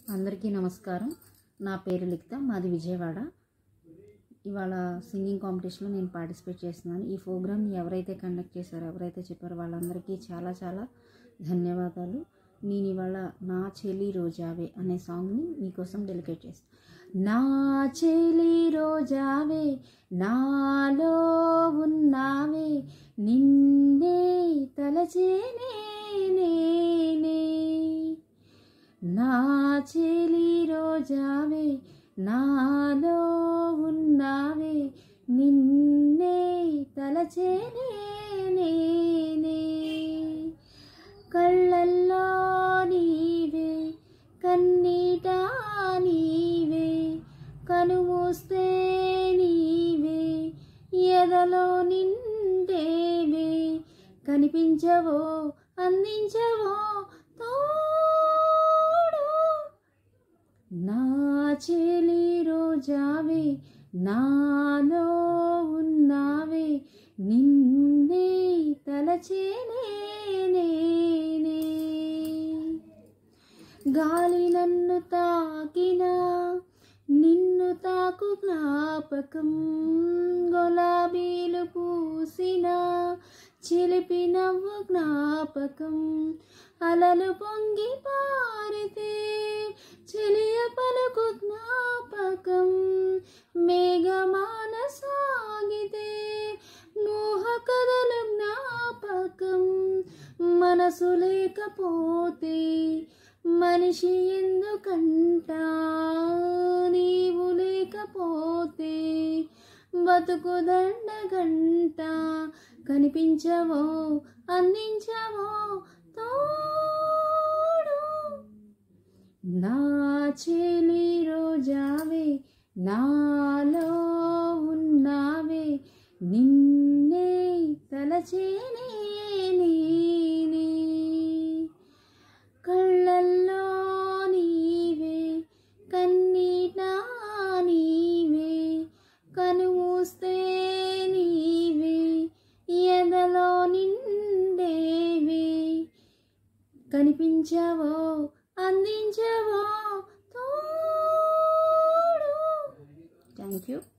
అందరికీ నమస్కారం నా పేరు లిఖిత మాది విజయవాడ ఇవాళ సింగింగ్ కాంపిటీషన్లో నేను పార్టిసిపేట్ చేస్తున్నాను ఈ ప్రోగ్రామ్ని ఎవరైతే కండక్ట్ చేశారో ఎవరైతే చెప్పారో వాళ్ళందరికీ చాలా చాలా ధన్యవాదాలు నేను ఇవాళ నా చెలి రోజావే అనే సాంగ్ని మీకోసం డెలికేట్ చేస్తాను నా చెలి రోజావే నాలో ఉన్నావే నిన్నే తలచేనే నేనే నా చెలి రోజావే నాలో ఉన్నావే నిన్నే తలచేనే నేనే కళ్ళల్లో నీవే కన్నీట నీవే కనుమూస్తే నీవే ఎదలో నిండేవే కనిపించవో అందించవో తోడు నా చెలి రోజావే నాలో ఉన్నావే నిన్నే తలచేనే నేనే గాలి నన్ను తాకినా నిన్ను తాకు జ్ఞాపకం గులాబీలు పూసిన చిలిపి నవ్వు జ్ఞాపకం అలలు పొంగి పారితే చెలియ పలుకు జ్ఞాపకం మేఘమాన సాగితే మోహ కథలు జ్ఞాపకం మనసు లేకపోతే మనిషి ఎందుకంట నీవు లేకపోతే బతుకు దండగంట కనిపించవో అందించవో తోడు నా చెలి రోజావే నాలో ఉన్నావే నిన్నే తలచేనే నేనే కళ్ళల్లో నీవే కన్నీట నీవే కనుమూస్తే నీవే ఎదలో నిండేవే కనిపించవో అందించవో తోడు థ్యాంక్ యూ